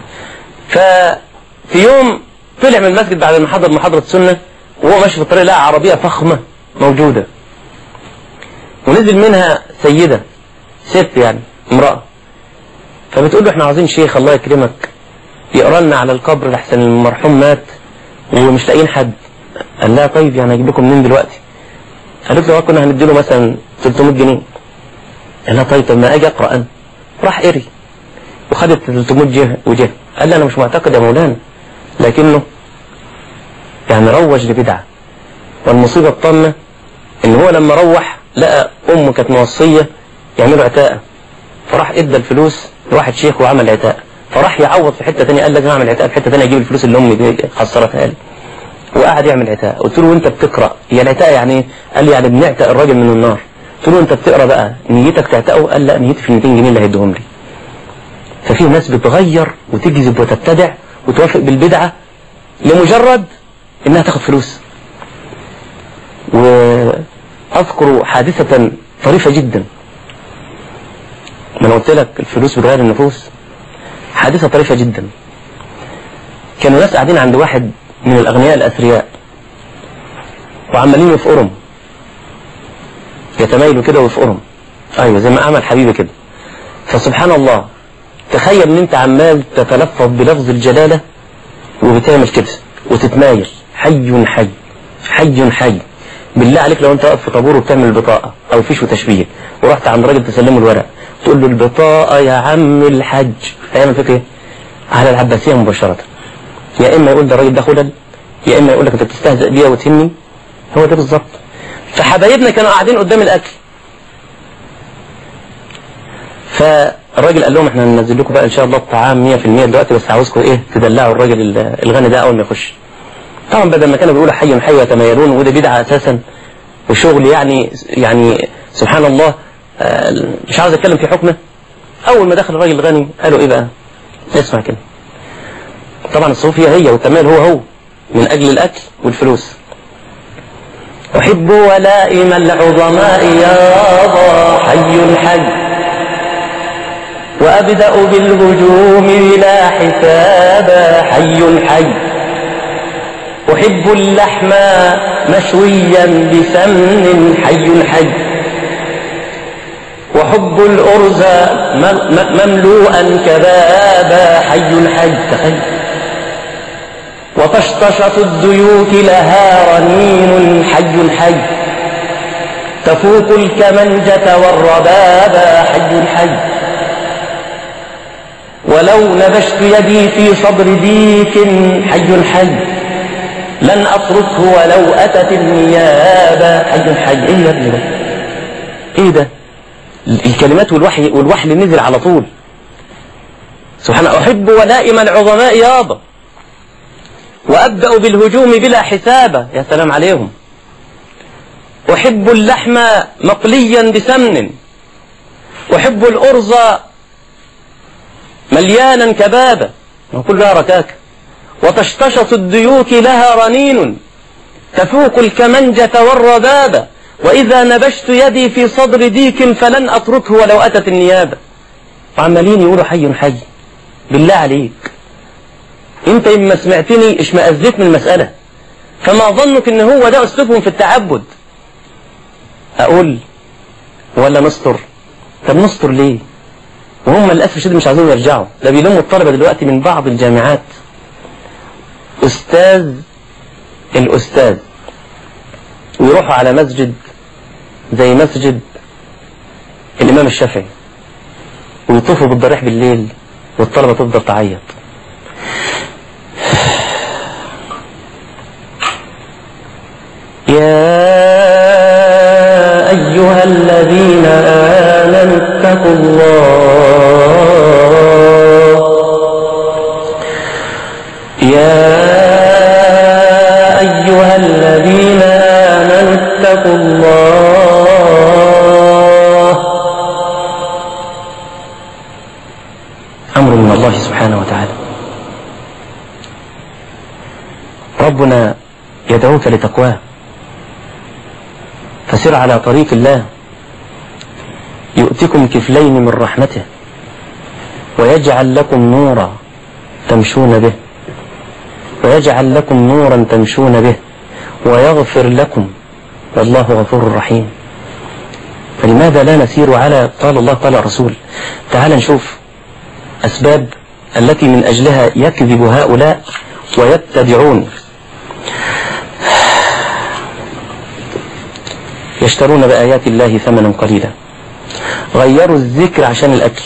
ففي يوم طلع من المسجد بعد ما حضر محاضرة سنة وهو ماشي في الطريق لقى عربية فخمة موجودة ونزل منها سيدة ست يعني امرأة فبتقول له احنا عاوزين شيخ الله يكرمك يقرا لنا على القبر لحسن المرحوم مات ومش لاقيين حد قال لها طيب يعني اجيب لكم منين دلوقتي قالت له كنا هنديله مثلا 300 جنيه قال لها طيب طب ما اجي اقرا انا راح قري وخدت 300 جنيه وجه قال لي انا مش معتقد يا مولانا لكنه يعني روج لبدعه والمصيبه الطامه ان هو لما روح لقى امه كانت موصيه يعملوا عتاقه فراح ادى الفلوس لواحد شيخ وعمل عتاقه فراح يعوض في حته ثانيه قال لازم اعمل عتاقه في حته ثانيه اجيب الفلوس اللي امي دي خسرتها لي وقعد يعمل عتاقه قلت له وانت بتقرا هي العتاقه يعني ايه؟ قال لي يعني بنعتق الراجل من النار قلت له انت بتقرا بقى نيتك تعتقه قال لا نيتي في ال 200 جنيه اللي هيديهم لي ففي ناس بتغير وتكذب وتبتدع وتوافق بالبدعه لمجرد انها تاخد فلوس واذكر حادثه طريفه جدا ما انا قلت لك الفلوس بتغير النفوس حادثة طريفة جدا كانوا ناس قاعدين عند واحد من الأغنياء الأثرياء وعمالين يفقرهم يتمايلوا كده ويفقرهم أيوة زي ما عمل حبيبي كده فسبحان الله تخيل ان انت عمال تتلفظ بلفظ الجلالة وبتعمل كده وتتمايل حي حي حي حي بالله عليك لو انت واقف في طابور وبتعمل البطاقة او فيش وتشبيه ورحت عند راجل تسلمه الورق تقول له البطاقة يا عم الحج هيعمل فيك ايه؟ على العباسية مباشرة يا اما يقول ده الراجل ده خلل يا اما يقول لك انت بتستهزئ بيا وتهمني هو ده بالظبط فحبايبنا كانوا قاعدين قدام الاكل فالراجل قال لهم احنا هننزل لكم بقى ان شاء الله الطعام 100% دلوقتي بس عاوزكم ايه تدلعوا الراجل الغني ده اول ما يخش طبعا بدل ما كانوا بيقولوا حي حي يتميلون وده بدعه اساسا وشغل يعني يعني سبحان الله مش عاوز اتكلم في حكمه اول ما دخل الراجل الغني قالوا ايه بقى اسمع كده طبعا الصوفية هي والتمال هو هو من اجل الاكل والفلوس احب ولائم العظماء يا حي حي وابدأ بالهجوم بلا حساب حي حي احب اللحم مشويا بسمن حي حي وحب الأرز مملوءا كبابا حي حي تخيل وطشطشة الديوك لها رنين حي حي تفوق الكمنجة والربابا حي حي ولو نبشت يدي في صدر ديك حي حي لن أتركه ولو أتت النيابة حي حي إيه يا ابني ده إيه ده الكلمات والوحي والوحي اللي نزل على طول سبحان أحب ولائم العظماء يابا وأبدأ بالهجوم بلا حسابة يا سلام عليهم أحب اللحم مقليا بسمن أحب الأرز مليانا كبابا وكلها ركاك وتشتشط الديوك لها رنين تفوق الكمنجة والربابة وإذا نبشت يدي في صدر ديك فلن أتركه ولو أتت النيابة وعمالين يقولوا حي حي بالله عليك انت اما سمعتني اشمأزيت من المسألة فما ظنك ان هو ده اسلوبهم في التعبد اقول ولا نستر طب نستر ليه وهم للأسف الشديد مش عايزين يرجعوا ده بيلموا الطلبة دلوقتي من بعض الجامعات أستاذ الأستاذ ويروحوا على مسجد زي مسجد الإمام الشافعي ويطوفوا بالضريح بالليل والطلبة تفضل تعيط يا أيها الذين آمنوا اتقوا الله يا أيها الذين آمنوا اتقوا الله أمر من الله سبحانه وتعالى ربنا يدعوك لتقواه فسر على طريق الله يؤتكم كفلين من رحمته ويجعل لكم نورا تمشون به ويجعل لكم نورا تمشون به ويغفر لكم والله غفور رحيم فلماذا لا نسير على قال الله قال الرسول تعال نشوف أسباب التي من أجلها يكذب هؤلاء ويتبعون يشترون بآيات الله ثمنا قليلا غيروا الذكر عشان الأكل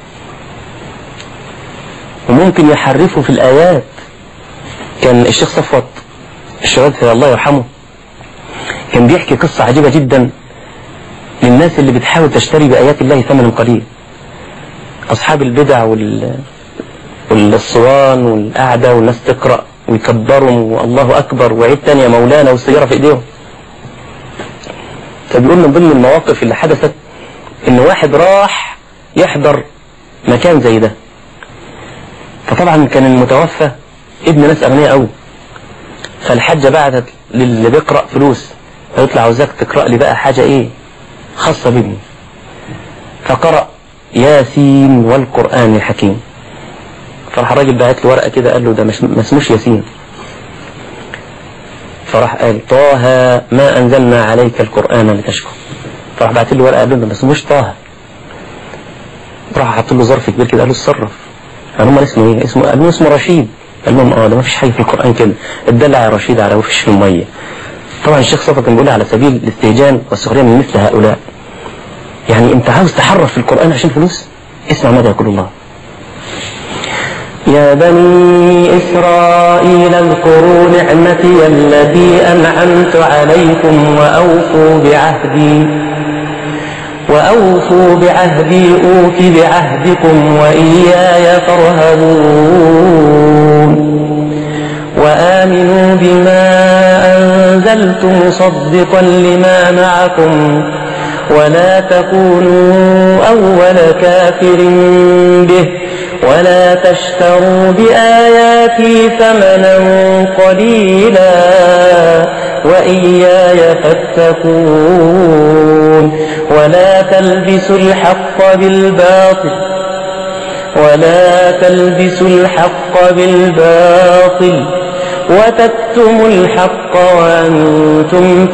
وممكن يحرفوا في الآيات كان الشيخ صفوت الشباب في الله يرحمه كان بيحكي قصة عجيبة جدا للناس اللي بتحاول تشتري بآيات الله ثمنا قليل أصحاب البدع وال والصوان والقعدة والناس تقرأ ويكبرهم والله أكبر وعيد تاني يا مولانا والسيارة في إيديهم فبيقول من ضمن المواقف اللي حدثت ان واحد راح يحضر مكان زي ده فطبعا كان المتوفى ابن ناس اغنياء قوي فالحاجة بعتت للي بيقرأ فلوس فقلت له عاوزاك تقرأ لي بقى حاجة ايه خاصة بابني فقرأ ياسين والقرآن الحكيم فراح الراجل بعت له ورقة كده قال له ده مش ما اسموش ياسين فراح قال طه ما أنزلنا عليك القرآن لتشكر فراح بعت له ورقة قال له ده ما اسموش طه راح حط له ظرف كبير كده قال له اتصرف قال لهم اسمه ايه اسمه قال له اسمه رشيد قال لهم اه ده ما فيش حاجة في القرآن كده اتدلع يا رشيد على وفش المية طبعا الشيخ صفا كان بيقول على سبيل الاستهجان والسخرية من مثل هؤلاء يعني انت عاوز تحرف في القرآن عشان فلوس اسمع ماذا يقول الله يا بني إسرائيل اذكروا نعمتي التي أنعمت عليكم وأوفوا بعهدي وأوفوا بعهدي أوف بعهدكم وإياي فارهبون وآمنوا بما أنزلت مصدقا لما معكم ولا تكونوا أول كافر به ولا تشتروا بآياتي ثمنا قليلا وإياي فاتقون ولا تلبسوا الحق بالباطل ولا تلبسوا الحق بالباطل وتكتموا الحق وأنتم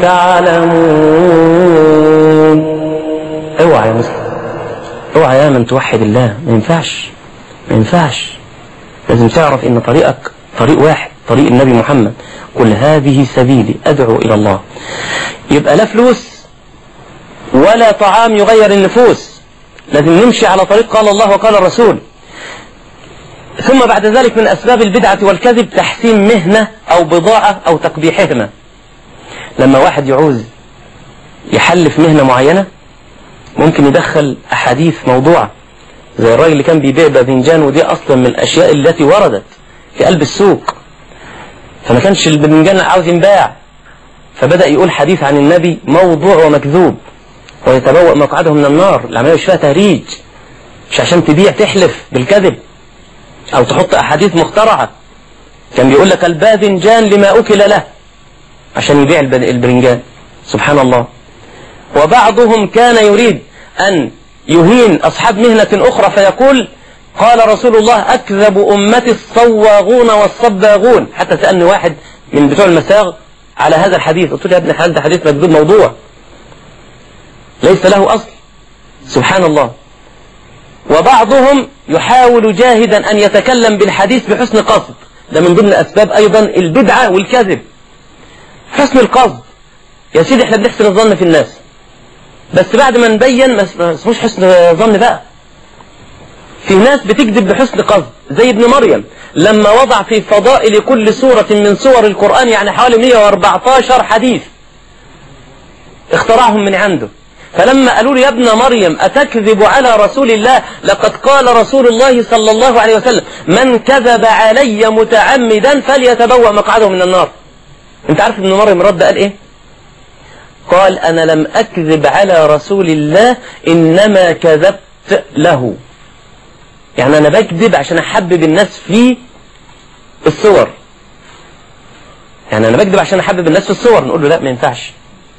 تعلمون اوعى يا مسلم اوعى يا من توحد الله ما ينفعش ما ينفعش لازم تعرف ان طريقك طريق واحد طريق النبي محمد قل هذه سبيلي ادعو الى الله يبقى لا فلوس ولا طعام يغير النفوس لازم نمشي على طريق قال الله وقال الرسول ثم بعد ذلك من أسباب البدعة والكذب تحسين مهنة أو بضاعة أو تقبيحهما لما واحد يعوز يحلف مهنة معينة ممكن يدخل أحاديث موضوعة زي الراجل اللي كان بيبيع باذنجان ودي أصلا من الأشياء التي وردت في قلب السوق فما كانش الباذنجان عاوز ينباع فبدأ يقول حديث عن النبي موضوع ومكذوب ويتبوأ مقعده من النار العملية مش فيها تهريج مش عشان تبيع تحلف بالكذب أو تحط أحاديث مخترعة كان بيقول لك الباذنجان لما أكل له عشان يبيع البرنجان سبحان الله وبعضهم كان يريد أن يهين أصحاب مهنة أخرى فيقول قال رسول الله أكذب أمتي الصواغون والصباغون حتى سألني واحد من بتوع المساغ على هذا الحديث قلت له يا ابن الحلال ده حديث مكذوب موضوع ليس له أصل سبحان الله وبعضهم يحاول جاهدا أن يتكلم بالحديث بحسن قصد ده من ضمن أسباب أيضا البدعة والكذب حسن القصد يا سيدي احنا بنحسن الظن في الناس بس بعد ما نبين ما اسموش حسن ظن بقى في ناس بتكذب بحسن قصد زي ابن مريم لما وضع في فضائل كل سورة من سور القرآن يعني حوالي 114 حديث اخترعهم من عنده فلما قالوا له يا ابن مريم أتكذب على رسول الله لقد قال رسول الله صلى الله عليه وسلم من كذب علي متعمدا فليتبوأ مقعده من النار انت عارف ابن مريم رد قال ايه قال أنا لم أكذب على رسول الله إنما كذبت له يعني أنا بكذب عشان أحبب الناس في الصور يعني أنا بكذب عشان أحبب الناس في الصور نقول له لا ما ينفعش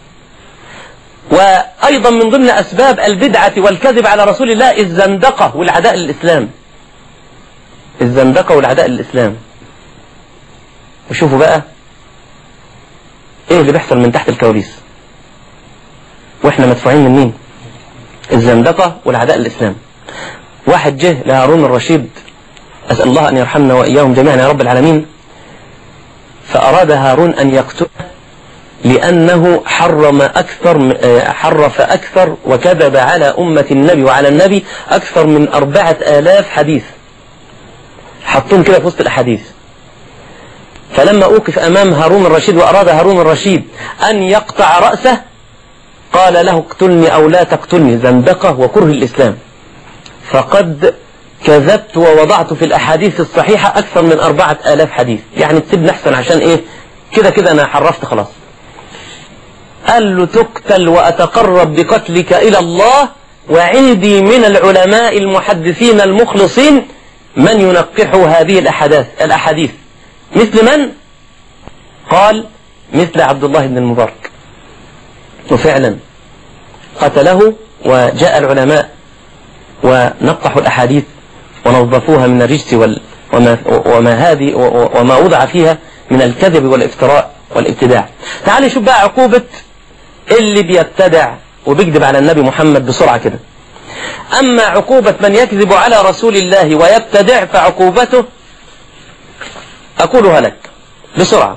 وأيضا من ضمن أسباب البدعة والكذب على رسول الله الزندقة والعداء للإسلام الزندقة والعداء للإسلام وشوفوا بقى ايه اللي بيحصل من تحت الكواليس واحنا مدفوعين من مين الزندقة والعداء للإسلام واحد جه لهارون الرشيد أسأل الله أن يرحمنا وإياهم جميعا يا رب العالمين فأراد هارون أن يقتله لأنه حرم أكثر حرف أكثر وكذب على أمة النبي وعلى النبي أكثر من أربعة آلاف حديث حطهم كده في وسط الأحاديث فلما أوقف أمام هارون الرشيد وأراد هارون الرشيد أن يقطع رأسه قال له اقتلني أو لا تقتلني زندقة وكره الإسلام فقد كذبت ووضعت في الأحاديث الصحيحة أكثر من أربعة آلاف حديث يعني تسيبني أحسن عشان إيه كده كده أنا حرفت خلاص قال له تقتل وأتقرب بقتلك إلى الله وعندي من العلماء المحدثين المخلصين من ينقح هذه الأحاديث الأحاديث مثل من؟ قال مثل عبد الله بن المبارك وفعلا قتله وجاء العلماء ونقحوا الأحاديث ونظفوها من الرجس وال وما, وما, هذه وما وضع فيها من الكذب والافتراء والابتداع تعال شوف بقى عقوبة اللي بيبتدع وبيكذب على النبي محمد بسرعة كده أما عقوبة من يكذب على رسول الله ويبتدع فعقوبته أقولها لك بسرعة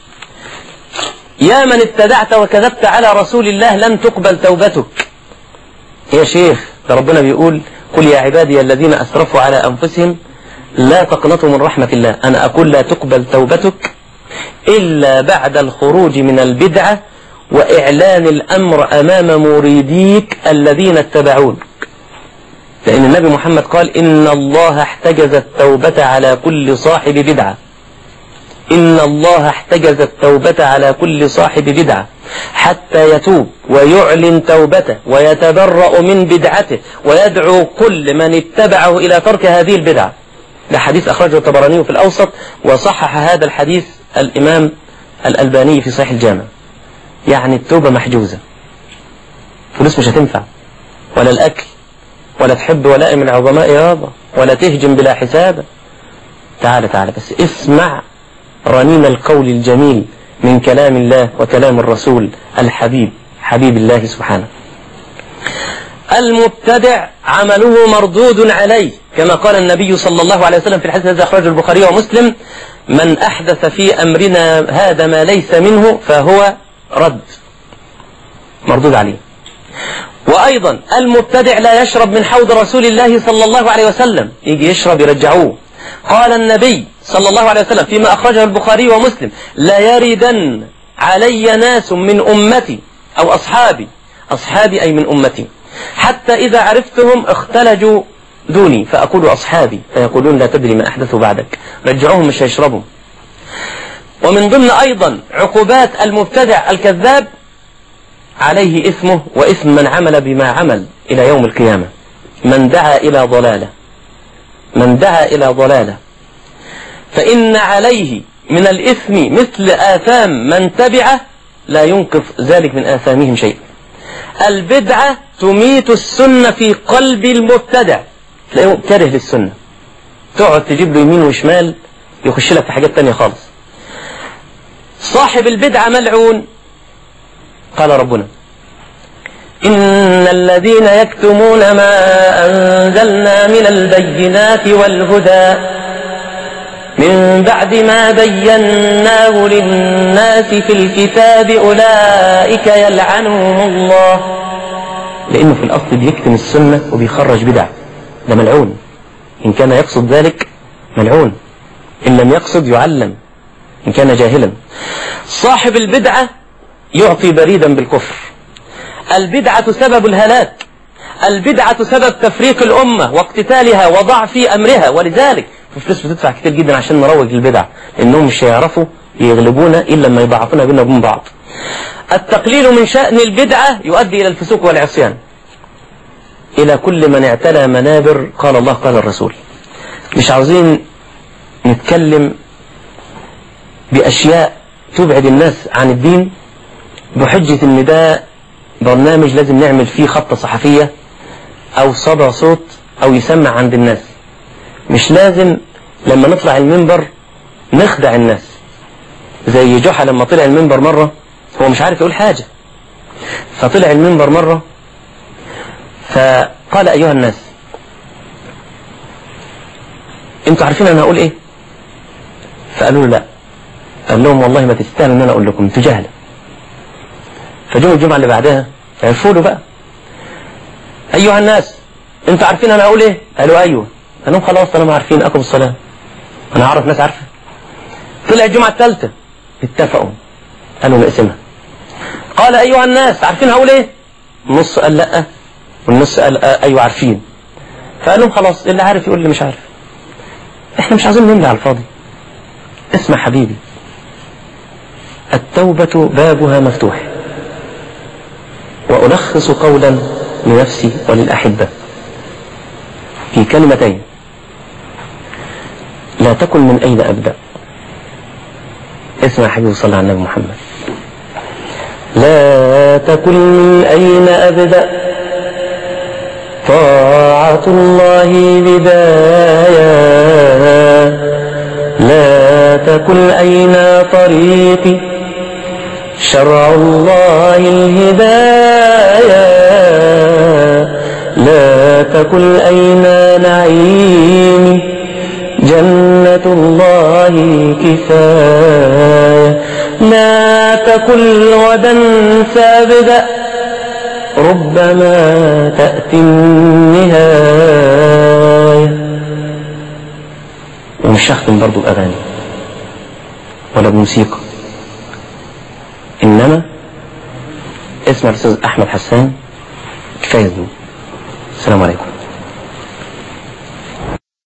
يا من ابتدعت وكذبت على رسول الله لن تقبل توبتك يا شيخ ده ربنا بيقول قل يا عبادي الذين أسرفوا على أنفسهم لا تقنطوا من رحمة الله أنا أقول لا تقبل توبتك إلا بعد الخروج من البدعة وإعلان الأمر أمام مريديك الذين اتبعونك لأن النبي محمد قال إن الله احتجز التوبة على كل صاحب بدعة إن الله احتجز التوبة على كل صاحب بدعة حتى يتوب ويعلن توبته ويتبرأ من بدعته ويدعو كل من اتبعه إلى ترك هذه البدعة ده حديث أخرجه الطبراني في الأوسط وصحح هذا الحديث الإمام الألباني في صحيح الجامع يعني التوبة محجوزة فلوس مش هتنفع ولا الأكل ولا تحب ولائم العظماء يابا ولا تهجم بلا حساب تعال تعال بس اسمع رنين القول الجميل من كلام الله وكلام الرسول الحبيب حبيب الله سبحانه المبتدع عمله مردود عليه كما قال النبي صلى الله عليه وسلم في الحديث الذي أخرجه البخاري ومسلم من أحدث في أمرنا هذا ما ليس منه فهو رد مردود عليه وأيضا المبتدع لا يشرب من حوض رسول الله صلى الله عليه وسلم يجي يشرب يرجعوه قال النبي صلى الله عليه وسلم فيما أخرجه البخاري ومسلم لا يردن علي ناس من أمتي أو أصحابي أصحابي أي من أمتي حتى إذا عرفتهم اختلجوا دوني فأقول أصحابي فيقولون لا تدري ما أحدثوا بعدك رجعوهم مش هيشربوا ومن ضمن أيضا عقوبات المبتدع الكذاب عليه إثمه وإثم من عمل بما عمل إلى يوم القيامة من دعا إلى ضلالة من دعا إلى ضلالة فإن عليه من الإثم مثل آثام من تبعه لا ينقص ذلك من آثامهم شيء البدعة تميت السنة في قلب المبتدع تلاقيه كاره للسنة تقعد تجيب له يمين وشمال يخش لك في حاجات تانية خالص صاحب البدعة ملعون قال ربنا إن الذين يكتمون ما أنزلنا من البينات والهدى من بعد ما بيناه للناس في الكتاب أولئك يلعنهم الله لأنه في الأصل بيكتم السنة وبيخرج بدع ده ملعون إن كان يقصد ذلك ملعون إن لم يقصد يعلم إن كان جاهلا صاحب البدعة يعطي بريدا بالكفر البدعة سبب الهلاك البدعة سبب تفريق الأمة واقتتالها وضعف أمرها ولذلك في فلوس بتدفع كتير جدا عشان نروج للبدع لأنهم مش هيعرفوا يغلبونا إلا لما يضعفونا بينا وبين بعض التقليل من شأن البدعة يؤدي إلى الفسوق والعصيان إلى كل من اعتلى منابر قال الله قال الرسول مش عاوزين نتكلم بأشياء تبعد الناس عن الدين بحجة ان ده برنامج لازم نعمل فيه خطة صحفية او صدى صوت او يسمع عند الناس مش لازم لما نطلع المنبر نخدع الناس زي جحا لما طلع المنبر مرة هو مش عارف يقول حاجة فطلع المنبر مرة فقال ايها الناس انتوا عارفين انا هقول ايه فقالوا له لا قال لهم والله ما تستاهلوا ان انا اقول لكم انتوا جهله فجم الجمعه اللي بعدها عرفوا له بقى ايها الناس انتوا عارفين انا هقول ايه قالوا ايوه قال لهم خلاص طالما عارفين اقم الصلاه انا هعرف ناس عارفه طلع الجمعه الثالثه اتفقوا قالوا نقسمها قال ايها الناس عارفين هقول ايه النص قال لا والنص قال آه ايوه عارفين فقال لهم خلاص اللي عارف يقول اللي مش عارف احنا مش عايزين نملي على الفاضي اسمع حبيبي التوبة بابها مفتوح وألخص قولا لنفسي وللأحبة في كلمتين لا تكن من أين أبدأ اسمع حبيبي صلى على النبي محمد لا تكن من أين أبدأ طاعة الله بداية لا تكن أين طريقي شرع الله الهداية لا تكن أين نعيمي جنة الله كفاية لا تكن غدا سابدأ ربما تأتي النهاية ومش هختم برضو بأغاني ولا بموسيقى إنما اسمع الأستاذ أحمد حسان كفاية ذنوب السلام عليكم